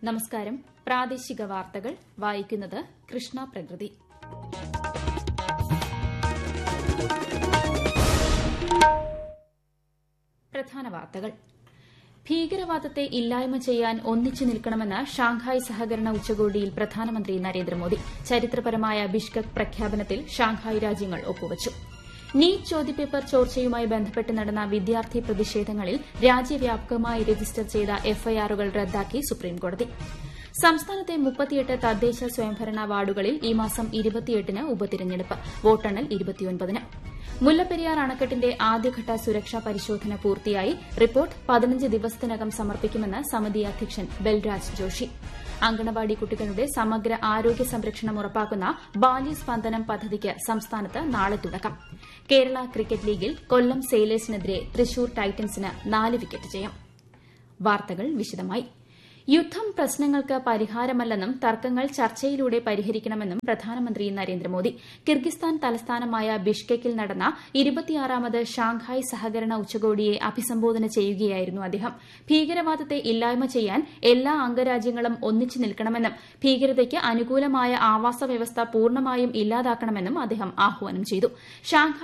നമസ്കാരം പ്രാദേശിക വാർത്തകൾ വായിക്കുന്നത് കൃഷ്ണ പ്രകൃതി പ്രധാന വാർത്തകൾ ഭീകരവാദത്തെ ഇല്ലായ്മ ചെയ്യാൻ ഒന്നിച്ചു നിൽക്കണമെന്ന് ഷാങ്ഹായ് സഹകരണ ഉച്ചകോടിയിൽ പ്രധാനമന്ത്രി നരേന്ദ്രമോദി ചരിത്രപരമായ ബിഷ്കക് പ്രഖ്യാപനത്തിൽ ഷാങ്ഹായ് രാജ്യങ്ങൾ ഒപ്പുവച്ചു നീറ്റ് ചോദ്യപേപ്പർ ചോർച്ചയുമായി ബന്ധപ്പെട്ട് നടന്ന വിദ്യാർത്ഥി പ്രതിഷേധങ്ങളിൽ രാജ്യവ്യാപകമായി രജിസ്റ്റർ ചെയ്ത എഫ്ഐആറുകൾ റദ്ദാക്കി സുപ്രീംകോടതി സംസ്ഥാനത്തെ മുപ്പത്തിയെട്ട് തദ്ദേശ സ്വയംഭരണ വാർഡുകളിൽ ഈ മാസം ഇരുപത്തിയെട്ടിന് ഉപതിരഞ്ഞെടുപ്പ് വോട്ടെണ്ണൽ ഇരുപത്തിയൊൻപതിന് മുല്ലപ്പെരിയാർ അണക്കെട്ടിന്റെ ആദ്യഘട്ട സുരക്ഷാ പരിശോധന പൂർത്തിയായി റിപ്പോർട്ട് പതിനഞ്ച് ദിവസത്തിനകം സമർപ്പിക്കുമെന്ന് സമിതി അധ്യക്ഷൻ ബൽരാജ് ജോഷി അങ്കണവാടി കുട്ടികളുടെ സമഗ്ര ആരോഗ്യ സംരക്ഷണം ഉറപ്പാക്കുന്ന ബാല്യസ്പന്ദനം പദ്ധതിക്ക് സംസ്ഥാനത്ത് നാളെ തുടക്കം കേരള ക്രിക്കറ്റ് ലീഗിൽ കൊല്ലം സെയിലേഴ്സിനെതിരെ തൃശൂർ ടൈറ്റൻസിന് നാല് വിക്കറ്റ് ജയം വാർത്തകൾ വിശദമായി യുദ്ധം പ്രശ്നങ്ങൾക്ക് പരിഹാരമല്ലെന്നും തർക്കങ്ങൾ ചർച്ചയിലൂടെ പരിഹരിക്കണമെന്നും പ്രധാനമന്ത്രി നരേന്ദ്രമോദി കിർഗിസ്ഥാൻ തലസ്ഥാനമായ ബിഷ്കെക്കിൽ നടന്ന ഇരുപത്തിയാറാമത് ഷാങ്ഹായ് സഹകരണ ഉച്ചകോടിയെ അഭിസംബോധന ചെയ്യുകയായിരുന്നു അദ്ദേഹം ഭീകരവാദത്തെ ഇല്ലായ്മ ചെയ്യാൻ എല്ലാ അംഗരാജ്യങ്ങളും ഒന്നിച്ചു നിൽക്കണമെന്നും ഭീകരതയ്ക്ക് അനുകൂലമായ ആവാസ വ്യവസ്ഥ പൂർണ്ണമായും ഇല്ലാതാക്കണമെന്നും അദ്ദേഹം ആഹ്വാനം ചെയ്തു